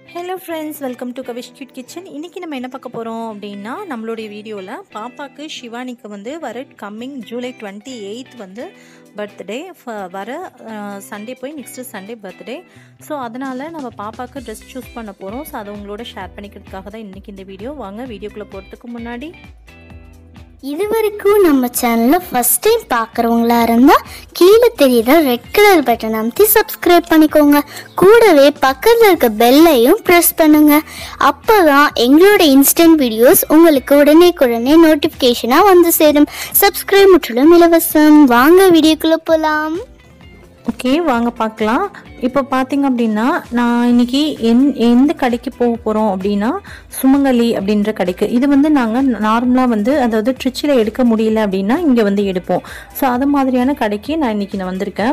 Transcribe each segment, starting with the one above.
Hello friends welcome to Kavish kid kitchen இன்றைக்கி நம்ம என்ன பார்க்க போகிறோம் அப்படின்னா நம்மளுடைய வீடியோவில் பாப்பாக்கு ஷிவானிக்கு வந்து வர கம்மிங் ஜூலை டுவெண்ட்டி எயித் வந்து பர்த்டே வர சண்டே போய் நெக்ஸ்ட்டு சண்டே பர்த்டே ஸோ அதனால் நம்ம பாப்பாவுக்கு ட்ரெஸ் சூஸ் பண்ண போகிறோம் ஸோ அதை உங்களோட ஷேர் பண்ணிக்கிறதுக்காக தான் இன்றைக்கி இந்த வீடியோ வாங்க வீடியோக்குள்ளே போகிறதுக்கு முன்னாடி இது வரைக்கும் நம்ம சேனலை ஃபஸ்ட் டைம் பார்க்குறவங்களா இருந்தால் கீழே தெரியுற ரெட் கலர் பட்டன் அமைத்து சப்ஸ்கிரைப் பண்ணிக்கோங்க கூடவே பக்கத்தில் இருக்க பெல்லையும் ப்ரெஸ் பண்ணுங்க அப்போ தான் எங்களோட இன்ஸ்டன்ட் வீடியோஸ் உங்களுக்கு உடனே உடனே நோட்டிஃபிகேஷனாக வந்து சேரும் சப்ஸ்கிரைப் முற்றிலும் இலவசம் வாங்க வீடியோக்குள்ளே போகலாம் ஓகே வாங்க பார்க்கலாம் இப்போ பார்த்தீங்க அப்படின்னா நான் இன்னைக்கு எந் எந்த கடைக்கு போக போகிறோம் அப்படின்னா சுமங்கலி அப்படின்ற கடைக்கு இது வந்து நாங்கள் நார்மலாக வந்து அதாவது ட்ரிச்சில் எடுக்க முடியல அப்படின்னா இங்கே வந்து எடுப்போம் ஸோ அது மாதிரியான கடைக்கு நான் இன்னைக்கு நான் வந்திருக்கேன்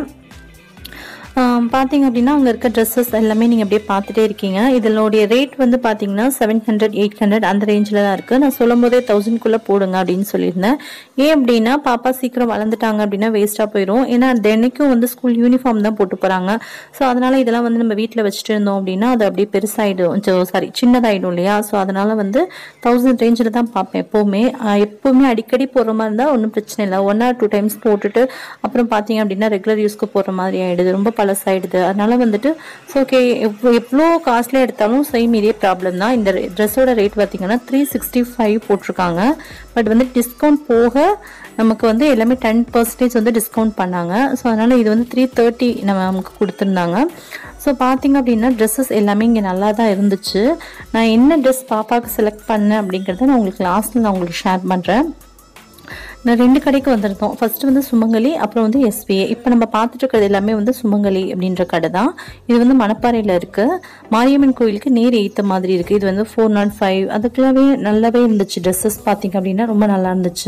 ஆம், பார்த்தீங்க அப்படின்னா அங்கே இருக்க ட்ரெஸ்ஸஸ் எல்லாமே நீங்கள் அப்படியே பார்த்துட்டே இருக்கீங்க இதனுடைய ரேட் வந்து பார்த்தீங்கன்னா செவன் ஹண்ட்ரட் எயிட் ஹண்ட்ரட் அந்த ரேஞ்சில் தான் இருக்குது நான் சொல்லும் போதே தௌசண்ட்குள்ளே போடுங்க அப்படின்னு சொல்லியிருந்தேன் ஏன் அப்படின்னா பாப்பா சீக்கிரம் வளர்ந்துட்டாங்க அப்படின்னா வேஸ்ட்டாக போயிடும் ஏன்னா தினைக்கும் வந்து ஸ்கூல் யூனிஃபார்ம் தான் போட்டு போகிறாங்க ஸோ அதனால் இதெல்லாம் வந்து நம்ம வீட்டில் வச்சுட்டு இருந்தோம் அப்படின்னா அது அப்படியே பெருசாகிடும் சாரி சின்னதாகிடும் இல்லையா ஸோ அதனால் வந்து தௌசண்ட் ரேஞ்சில் தான் பார்ப்பேன் எப்போவுமே ஆஹ் எப்போவுமே அடிக்கடி போடுற மாதிரி இருந்தால் ஒன்றும் பிரச்சனை இல்லை ஒன் ஆர் டூ டைம்ஸ் போட்டுட்டு அப்புறம் பார்த்தீங்க அப்படின்னா ரெகுலர் யூஸ்க்கு போடுற மாதிரி ஆகிடுது ரொம்ப பழசாயிடுது அதனால வந்துட்டு ஸோ ஓகே எவ்வளோ எவ்வளோ காஸ்ட்லியாக எடுத்தாலும் சேம் இதே ப்ராப்ளம் தான் இந்த ட்ரெஸ்ஸோட ரேட் பார்த்தீங்கன்னா த்ரீ சிக்ஸ்டி ஃபைவ் போட்டிருக்காங்க பட் வந்து டிஸ்கவுண்ட் போக நமக்கு வந்து எல்லாமே டென் பர்சன்டேஜ் வந்து டிஸ்கவுண்ட் பண்ணாங்க ஸோ அதனால் இது வந்து த்ரீ தேர்ட்டி நம்ம நமக்கு கொடுத்துருந்தாங்க ஸோ பார்த்தீங்க அப்படின்னா ட்ரெஸ்ஸஸ் எல்லாமே இங்கே நல்லா தான் இருந்துச்சு நான் என்ன ட்ரெஸ் பாப்பாவுக்கு செலக்ட் பண்ணேன் அப்படிங்கிறத நான் உங்களுக்கு லாஸ்ட்டில் நான் உங்களுக்கு ஷேர் பண்ணுறேன் நான் ரெண்டு கடைக்கு வந்திருந்தோம் ஃபர்ஸ்ட் வந்து சுமங்கலி அப்புறம் வந்து எஸ்பிஏ இப்போ நம்ம பார்த்துட்டு இருக்கிறது எல்லாமே வந்து சுமங்கலி அப்படின்ற கடை தான் இது வந்து மணப்பாறையில் இருக்கு மாரியம்மன் கோயிலுக்கு நேர் எய்த்த மாதிரி இருக்கு இது வந்து ஃபோர் நாட் ஃபைவ் அதுக்குள்ளவே நல்லாவே இருந்துச்சு ட்ரெஸ்ஸஸ் பார்த்தீங்க அப்படின்னா ரொம்ப நல்லா இருந்துச்சு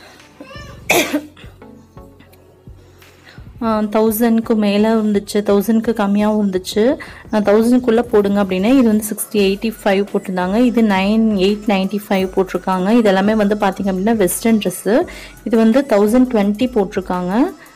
தௌசண்ட்க்கு மேலே இருந்துச்சு தௌசண்ட்க்கு கம்மியாகவும் இருந்துச்சு தௌசண்ட்குள்ளே போடுங்க அப்படின்னா இது வந்து சிக்ஸ்டி எயிட்டி ஃபைவ் போட்டிருந்தாங்க இது நைன் எயிட் நைன்ட்டி ஃபைவ் போட்டிருக்காங்க இது எல்லாமே வந்து பார்த்தீங்க அப்படின்னா வெஸ்டர்ன் ட்ரெஸ்ஸு இது வந்து தௌசண்ட் டுவெண்ட்டி போட்டிருக்காங்க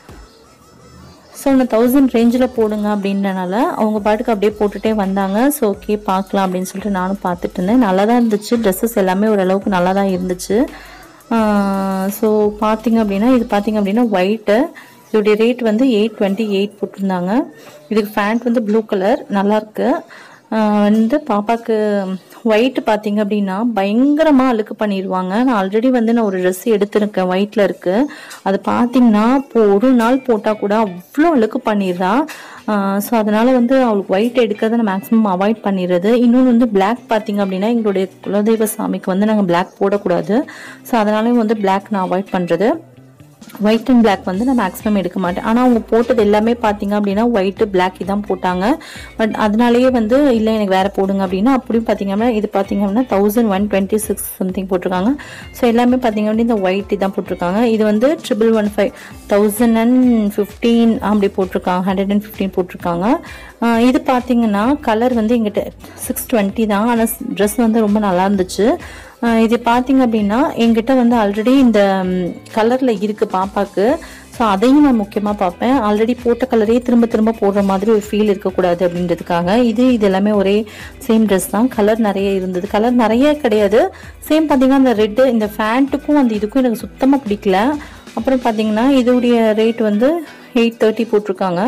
ஸோ நான் தௌசண்ட் ரேஞ்சில் போடுங்க அப்படின்றனால அவங்க பாட்டுக்கு அப்படியே போட்டுகிட்டே வந்தாங்க ஸோ ஓகே பார்க்கலாம் அப்படின்னு சொல்லிட்டு நானும் பார்த்துட்டு இருந்தேன் நல்லா தான் இருந்துச்சு ட்ரெஸ்ஸஸ் எல்லாமே ஓரளவுக்கு நல்லா தான் இருந்துச்சு ஸோ பார்த்தீங்க அப்படின்னா இது பார்த்தீங்க அப்படின்னா ஒயிட்டு இதோடைய ரேட் வந்து எயிட் டுவெண்ட்டி எயிட் போட்டிருந்தாங்க இதுக்கு ஃபேண்ட் வந்து ப்ளூ கலர் நல்லாயிருக்கு வந்து பாப்பாக்கு ஒயிட் பார்த்தீங்க அப்படின்னா பயங்கரமாக அழுக்கு பண்ணிடுவாங்க நான் ஆல்ரெடி வந்து நான் ஒரு ட்ரெஸ் எடுத்திருக்கேன் ஒயிட்டில் இருக்குது அது பார்த்தீங்கன்னா இப்போ ஒரு நாள் போட்டால் கூட அவ்வளோ அழுக்கு பண்ணிடுறா ஸோ அதனால் வந்து அவளுக்கு ஒயிட் எடுக்கிறத நான் மேக்ஸிமம் அவாய்ட் பண்ணிடுறது இன்னொன்று வந்து பிளாக் பார்த்தீங்க அப்படின்னா எங்களுடைய குலதெய்வ சாமிக்கு வந்து நாங்கள் பிளாக் போடக்கூடாது ஸோ அதனால வந்து பிளாக் நான் அவாய்ட் பண்ணுறது ஒயிட் அண்ட் பிளாக் வந்து நான் மேக்ஸிமம் எடுக்க மாட்டேன் ஆனால் அவங்க போட்டது எல்லாமே பார்த்தீங்க அப்படின்னா ஒயிட்டு பிளாக் தான் போட்டாங்க பட் அதனாலேயே வந்து இல்லை எனக்கு வேறு போடுங்க அப்படின்னா அப்படியும் பார்த்தீங்கன்னா இது பார்த்தீங்க அப்படின்னா thousand one twenty six something போட்டிருக்காங்க ஸோ எல்லாமே பார்த்தீங்க அப்படின்னா இந்த ஒயிட் தான் போட்டிருக்காங்க இது வந்து triple one five thousand and fifteen அப்படி போட்டிருக்காங்க ஹண்ட்ரட் அண்ட் ஃபிஃப்டீன் போட்டிருக்காங்க ஆஹ் இது பார்த்தீங்கன்னா கலர் வந்து எங்கிட்ட சிக்ஸ் டுவெண்ட்டி தான் ஆனால் ட்ரெஸ் வந்து ரொம்ப நல்லா இருந்துச்சு ஆஹ் இது பார்த்தீங்க அப்படின்னா என்கிட்ட வந்து ஆல்ரெடி இந்த கலரில் இருக்குது பாப்பாக்கு ஸோ அதையும் நான் முக்கியமாக பார்ப்பேன் ஆல்ரெடி போட்ட கலரே திரும்ப திரும்ப போடுற மாதிரி ஒரு ஃபீல் இருக்கக்கூடாது அப்படின்றதுக்காக இது இது எல்லாமே ஒரே சேம் ட்ரெஸ் தான் கலர் நிறைய இருந்தது கலர் நிறைய கிடையாது சேம் பார்த்தீங்கன்னா அந்த ரெட்டு இந்த ஃபேண்ட்டுக்கும் அந்த இதுக்கும் எனக்கு சுத்தமாக பிடிக்கல அப்புறம் பார்த்தீங்கன்னா இதோடைய ரேட் வந்து எயிட் தேர்ட்டி போட்டிருக்காங்க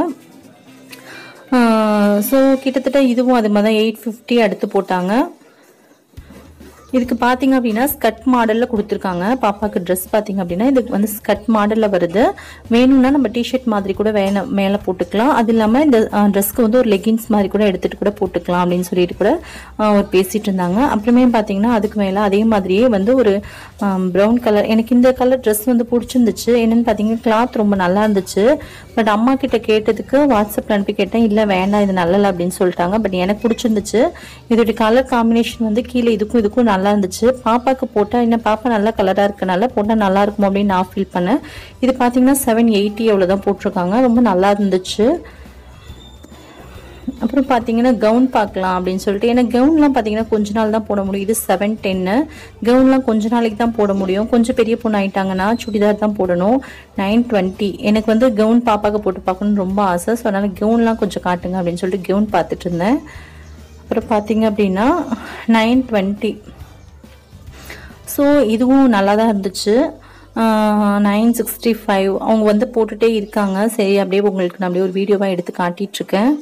ஸோ கிட்டத்தட்ட இதுவும் அது மாதிரி தான் எயிட் ஃபிஃப்டி அடுத்து போட்டாங்க இதுக்கு பார்த்தீங்க அப்படின்னா ஸ்கட் மாடலில் கொடுத்துருக்காங்க பாப்பாக்கு ட்ரெஸ் பார்த்தீங்க அப்படின்னா இதுக்கு வந்து ஸ்கட் மாடலில் வருது வேணும்னா நம்ம டிஷர்ட் மாதிரி கூட வேணும் மேலே போட்டுக்கலாம் அது இல்லாமல் இந்த ட்ரெஸ்க்கு வந்து ஒரு லெகின்ஸ் மாதிரி கூட எடுத்துகிட்டு கூட போட்டுக்கலாம் அப்படின்னு சொல்லிட்டு கூட ஆஹ், ஒரு பேசிகிட்டு இருந்தாங்க அப்புறமே பார்த்தீங்கன்னா அதுக்கு மேலே அதே மாதிரியே வந்து ஒரு ப்ரௌன் கலர் எனக்கு இந்த கலர் ட்ரெஸ் வந்து பிடிச்சிருந்துச்சு என்னென்னு பார்த்தீங்கன்னா கிளாத் ரொம்ப நல்லா இருந்துச்சு பட் அம்மா கிட்ட கேட்டதுக்கு வாட்ஸ்அப்பில் அனுப்பி கேட்டேன் இல்லை வேண்டாம் இது நல்லல அப்படின்னு சொல்லிட்டாங்க பட் எனக்கு பிடிச்சிருந்துச்சு இதோடைய கலர் காம்பினேஷன் வந்து கீழே இதுக்கும் இதுக்கும் நல்லா இருந்துச்சு பாப்பாக்கு போட்டால் இன்னும் பாப்பா நல்ல கலராக இருக்கனால போட்டால் நல்லா இருக்கும் அப்படின்னு நான் ஃபீல் பண்ணேன் இது பார்த்தீங்கன்னா செவன் எயிட்டி அவ்வளோதான் போட்டிருக்காங்க ரொம்ப நல்லா இருந்துச்சு அப்புறம் பார்த்தீங்கன்னா கவுன் பார்க்கலாம் அப்படின்னு சொல்லிட்டு ஏன்னா கவுன்லாம் பார்த்தீங்கன்னா கொஞ்ச நாள் தான் போட முடியும் இது செவன் டென்னு கவுன்லாம் கொஞ்ச நாளைக்கு தான் போட முடியும் கொஞ்சம் பெரிய பொண்ணு ஆயிட்டாங்கன்னா சுடிதார் தான் போடணும் நைன் டுவெண்ட்டி எனக்கு வந்து கவுன் பாப்பாக்கு போட்டு பார்க்கணும்னு ரொம்ப ஆசை ஸோ அதனால் கவுன்லாம் கொஞ்சம் காட்டுங்க அப்படின்னு சொல்லிட்டு கவுன் பார்த்துட்டு இருந்தேன் அப்புறம் பார்த்தீங்க அப்படின்னா நைன் டுவெண்ட்டி ஸோ இதுவும் நல்லா தான் இருந்துச்சு நைன் சிக்ஸ்டி ஃபைவ் அவங்க வந்து போட்டுகிட்டே இருக்காங்க சரி அப்படியே உங்களுக்கு நான் அப்படியே ஒரு வீடியோவாக எடுத்து காட்டிகிட்ருக்கேன்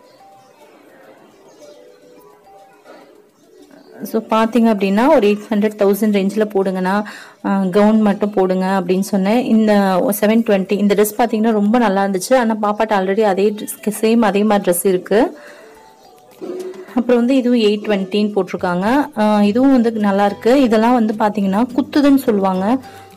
ஸோ பார்த்தீங்க அப்படின்னா ஒரு எயிட் ஹண்ட்ரட் தௌசண்ட் ரேஞ்சில் போடுங்கண்ணா கவுன் மட்டும் போடுங்க அப்படின்னு சொன்னேன் இந்த செவன் டுவெண்ட்டி இந்த ட்ரெஸ் பார்த்தீங்கன்னா ரொம்ப நல்லா இருந்துச்சு ஆனால் பாப்பாட்ட ஆல்ரெடி அதே ட்ரெஸ் சேம் அதே மாதிரி ட்ரெஸ் இருக்குது அப்புறம் வந்து இதுவும் எயிட் டுவெண்ட்டின்னு போட்டிருக்காங்க ஆஹ் இதுவும் வந்து நல்லா இருக்கு இதெல்லாம் வந்து பார்த்தீங்கன்னா குத்துதுன்னு சொல்லுவாங்க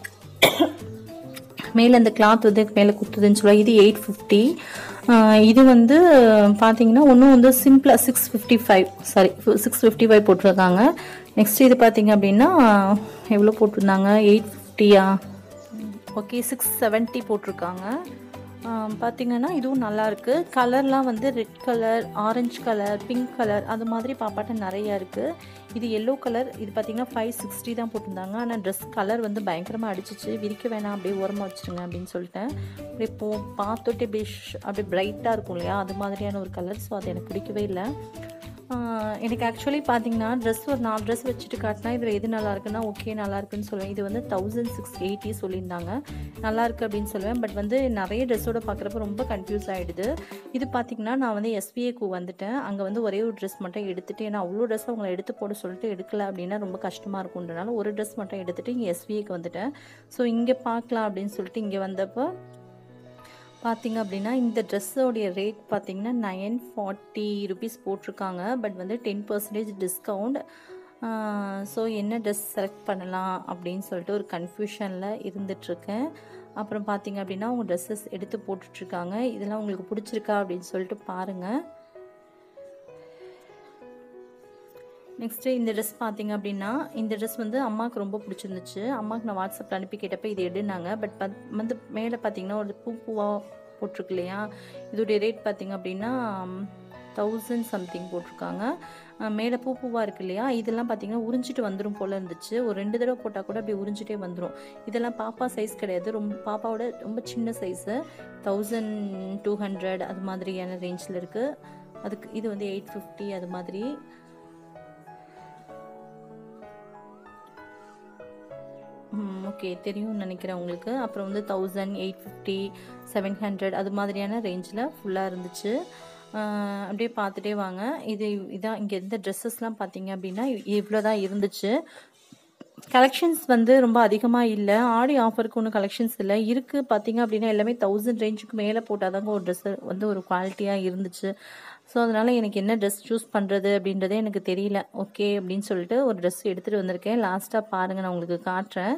மேலே அந்த கிளாத் வந்து மேலே குத்துதுன்னு சொல்லுவாங்க இது எயிட் ஃபிஃப்டி இது வந்து பார்த்தீங்கன்னா ஒன்றும் வந்து சிம்பிளாக six fifty five sorry six fifty five போட்டிருக்காங்க நெக்ஸ்ட் இது பார்த்தீங்க அப்படின்னா எவ்வளோ போட்டிருந்தாங்க எயிட் ஃபிஃப்டியா ஓகே சிக்ஸ் செவன்ட்டி போட்டிருக்காங்க ஆம், பார்த்தீங்கன்னா இதுவும் நல்லா இருக்கு கலர்லாம் வந்து red colour orange colour pink colour அது மாதிரி பாப்பாட்ட நிறைய இருக்கு இது எல்லோ கலர் இது பார்த்தீங்கன்னா ஃபைவ் சிக்ஸ்டி தான் போட்டிருந்தாங்க ஆனால் ட்ரெஸ் கலர் வந்து பயங்கரமாக அடிச்சிச்சு விரிக்க வேணாம் அப்படியே ஓரமாக வச்சிருங்க அப்படின்னு சொல்லிட்டேன் அப்படியே போ பார்த்துட்டு அப்படியே ஷ்- அப்படியே பிரைட்டாக இருக்கும் இல்லையா அது மாதிரியான ஒரு கலர் ஸோ அது எனக்கு பிடிக்கவே இல்லை ஆஹ் எனக்கு ஆக்சுவலி பார்த்தீங்கன்னா ட்ரெஸ் ஒரு நாலு ட்ரெஸ் வச்சுட்டு காட்டினா இதில் எது நல்லா இருக்குன்னா ஓகே நல்லா இருக்குன்னு சொல்லுவேன் இது வந்து தௌசண்ட் சிக்ஸ் எயிட்டி சொல்லியிருந்தாங்க நல்லா இருக்கு அப்படின்னு சொல்லுவேன் பட் வந்து நிறைய ட்ரெஸ்ஸோட பார்க்குறப்ப ரொம்ப கன்ஃபியூஸ் ஆகிடுது இது பார்த்தீங்கன்னா நான் வந்து எஸ்பிஏக்கு வந்துட்டேன் அங்கே வந்து ஒரே ஒரு ட்ரெஸ் மட்டும் எடுத்துட்டு ஏன்னா அவ்வளோ ட்ரெஸ் அவங்களை எடுத்து போட சொல்லிட்டு எடுக்கல அப்படின்னா ரொம்ப கஷ்டமாக இருக்குன்றனால ஒரு ட்ரெஸ் மட்டும் எடுத்துட்டு இங்கே எஸ்பிஏக்கு வந்துட்டேன் ஸோ இங்கே பார்க்கலாம் அப்படின்னு சொல்லிட்டு இங்கே வந்தப்போ பார்த்தீங்க அப்படின்னா இந்த ட்ரெஸ்ஸோடைய ரேட் பார்த்தீங்கன்னா நைன் ஃபார்ட்டி ருபீஸ் போட்டிருக்காங்க பட் வந்து டென் பர்சன்டேஜ் டிஸ்கவுண்ட் ஸோ என்ன ட்ரெஸ் செலக்ட் பண்ணலாம் அப்படின்னு சொல்லிட்டு ஒரு கன்ஃபியூஷனில் இருந்துகிட்ருக்கேன் அப்புறம் பார்த்தீங்க அப்படின்னா அவங்க ட்ரெஸ்ஸஸ் எடுத்து போட்டுட்ருக்காங்க இதெல்லாம் உங்களுக்கு பிடிச்சிருக்கா அப்படின்னு சொல்லிட்டு பாருங்கள் நெக்ஸ்ட்டு இந்த ட்ரெஸ் பார்த்தீங்க அப்படின்னா இந்த ட்ரெஸ் வந்து அம்மாவுக்கு ரொம்ப பிடிச்சிருந்துச்சு அம்மாவுக்கு நான் வாட்ஸ்அப்பில் அனுப்பி கேட்டப்ப இது எடுனாங்க பட் பத் வந்து மேலே பார்த்தீங்கன்னா ஒரு பூ பூவாக போட்டிருக்கு இல்லையா இதோடைய ரேட் பார்த்தீங்க அப்படின்னா தௌசண்ட் சம்திங் போட்டிருக்காங்க அஹ் மேலே பூ பூவாக இருக்கு இல்லையா இதெல்லாம் பார்த்தீங்கன்னா உறிஞ்சிட்டு வந்துடும் போல் இருந்துச்சு ஒரு ரெண்டு தடவை போட்டால் கூட அப்படியே உறிஞ்சிட்டே வந்துடும் இதெல்லாம் பாப்பா சைஸ் கிடையாது ரொம்ப பாப்பாவோட ரொம்ப சின்ன சைஸு தௌசண்ட் டூ ஹண்ட்ரட் அது மாதிரியான ரேஞ்சில் இருக்குது அதுக்கு இது வந்து எயிட் ஃபிஃப்டி அது மாதிரி ஓகே தெரியும்னு நினைக்கிறேன் உங்களுக்கு அப்புறம் வந்து thousand eight fifty seven hundred அது மாதிரியான ரேஞ்சில் ஃபுல்லாக இருந்துச்சு ஆஹ் அப்படியே பார்த்துட்டே வாங்க இது இதான் இங்கே இருந்த ட்ரெஸ்ஸஸ்லாம் பார்த்தீங்க அப்படின்னா இவ்வளோ தான் இருந்துச்சு கலெக்ஷன்ஸ் வந்து ரொம்ப அதிகமாக இல்லை ஆடி ஆஃபருக்கு ஒன்றும் கலெக்ஷன்ஸ் இல்லை இருக்குது பார்த்தீங்க அப்படின்னா எல்லாமே தௌசண்ட் ரேஞ்சுக்கு மேலே போட்டால் ஒரு ட்ரெஸ்ஸு வந்து ஒரு குவாலிட்டியாக இருந்துச்சு ஸோ அதனால் எனக்கு என்ன ட்ரெஸ் சூஸ் பண்ணுறது அப்படின்றதே எனக்கு தெரியல ஓகே அப்படின்னு சொல்லிட்டு ஒரு ட்ரெஸ் எடுத்துகிட்டு வந்திருக்கேன் லாஸ்ட்டாக பாருங்கள் நான் உங்களுக்கு காட்டுறேன்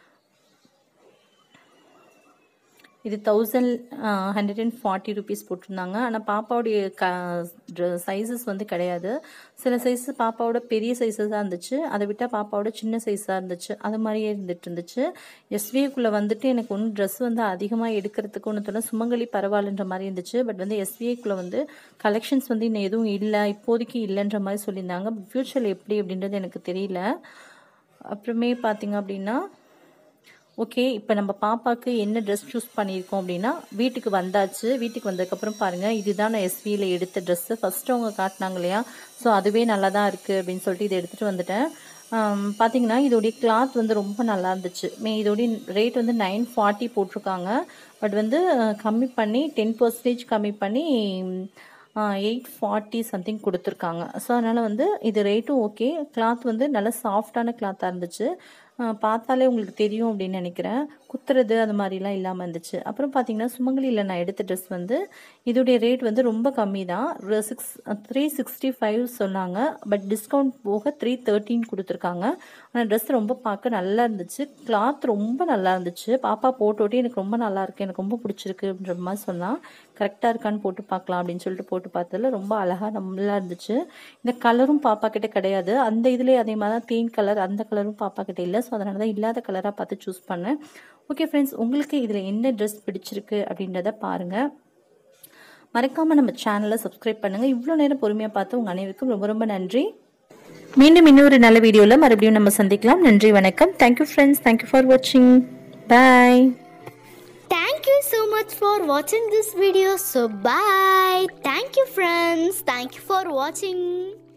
இது thousand hundred and forty rupees போட்டிருந்தாங்க ஆனால் பாப்பாவுடைய க சைஸஸ் வந்து கிடையாது சில சைஸஸ் பாப்பாவோட பெரிய சைஸஸாக இருந்துச்சு அதை விட்டால் பாப்பாவோட சின்ன சைஸாக இருந்துச்சு அது மாதிரியே இருந்துட்டு இருந்துச்சு எஸ்விஏக்குள்ளே வந்துட்டு எனக்கு ஒன்றும் ட்ரெஸ் வந்து அதிகமாக எடுக்கிறதுக்கு ஒன்று தோணும் சுமங்கலி பரவாயில்லன்ற மாதிரி இருந்துச்சு பட் வந்து எஸ்விஏக்குள்ளே வந்து கலெக்ஷன்ஸ் வந்து இன்னும் எதுவும் இல்லை இப்போதைக்கு இல்லைன்ற மாதிரி சொல்லியிருந்தாங்க ஃப்யூச்சரில் எப்படி அப்படின்றது எனக்கு தெரியல அப்புறமே பார்த்தீங்க அப்படின்னா ஓகே இப்போ நம்ம பாப்பாவுக்கு என்ன ட்ரெஸ் சூஸ் பண்ணியிருக்கோம் அப்படின்னா வீட்டுக்கு வந்தாச்சு வீட்டுக்கு வந்ததுக்கப்புறம் பாருங்கள் இதுதான் நான் எஸ்வியில் எடுத்த ட்ரெஸ்ஸு ஃபஸ்ட்டு அவங்க காட்டினாங்க இல்லையா ஸோ அதுவே நல்லா தான் இருக்குது அப்படின்னு சொல்லிட்டு இதை எடுத்துகிட்டு வந்துட்டேன் ஆம், பார்த்தீங்கன்னா இதோடைய கிளாத் வந்து ரொம்ப நல்லா இருந்துச்சு மே இதோடைய ரேட் வந்து நைன் ஃபார்ட்டி போட்டிருக்காங்க பட் வந்து அஹ், கம்மி பண்ணி டென் பர்சன்டேஜ் கம்மி பண்ணி எயிட் ஃபார்ட்டி சம்திங் கொடுத்துருக்காங்க ஸோ அதனால் வந்து இது ரேட்டும் ஓகே கிளாத் வந்து நல்ல சாஃப்டான கிளாத்தாக இருந்துச்சு அஹ் பார்த்தாலே உங்களுக்கு தெரியும் அப்படின்னு நினைக்கிறேன் குத்துறது அது மாதிரிலாம் இல்லாமல் இருந்துச்சு அப்புறம் பார்த்தீங்கன்னா சுமங்கலியில் நான் எடுத்த ட்ரெஸ் வந்து இதோடைய ரேட் வந்து ரொம்ப கம்மி தான் சிக்ஸ் த்ரீ சிக்ஸ்டி ஃபைவ் சொன்னாங்க பட் டிஸ்கவுண்ட் போக த்ரீ தேர்ட்டின் கொடுத்துருக்காங்க ஆனால் ட்ரெஸ் ரொம்ப பார்க்க நல்லா இருந்துச்சு கிளாத் ரொம்ப நல்லா இருந்துச்சு பாப்பா போட்டோட்டி எனக்கு ரொம்ப நல்லா இருக்கு எனக்கு ரொம்ப பிடிச்சிருக்கு அப்படின்ற மாதிரி சொன்னால் கரெக்டாக இருக்கான்னு போட்டு பார்க்கலாம் அப்படின்னு சொல்லிட்டு போட்டு பார்த்ததுல ரொம்ப அழகாக நல்லா இருந்துச்சு இந்த கலரும் பாப்பா கிட்ட கிடையாது அந்த இதுலேயே அதே மாதிரி தான் தேன் கலர் அந்த கலரும் பாப்பா கிட்ட இல்லை ஸோ அதனால தான் இல்லாத கலராக பார்த்து சூஸ் பண்ணேன் ஓகே ஃப்ரெண்ட்ஸ் உங்களுக்கு இதில் என்ன ட்ரெஸ் பிடிச்சிருக்கு அப்படின்றத பாருங்கள் மறக்காமல் நம்ம சேனலை சப்ஸ்கிரைப் பண்ணுங்கள் இவ்வளோ நேரம் பொறுமையாக பார்த்து உங்கள் அனைவருக்கும் ரொம்ப ரொம்ப நன்றி மீண்டும் இன்னொரு நல்ல வீடியோவில் மறுபடியும் நம்ம சந்திக்கலாம் நன்றி வணக்கம் தேங்க்யூ ஃப்ரெண்ட்ஸ் தேங்க்யூ ஃபார் வாட்சிங் பாய் Thank you so much for watching this video. So bye. Thank you friends. Thank you for watching.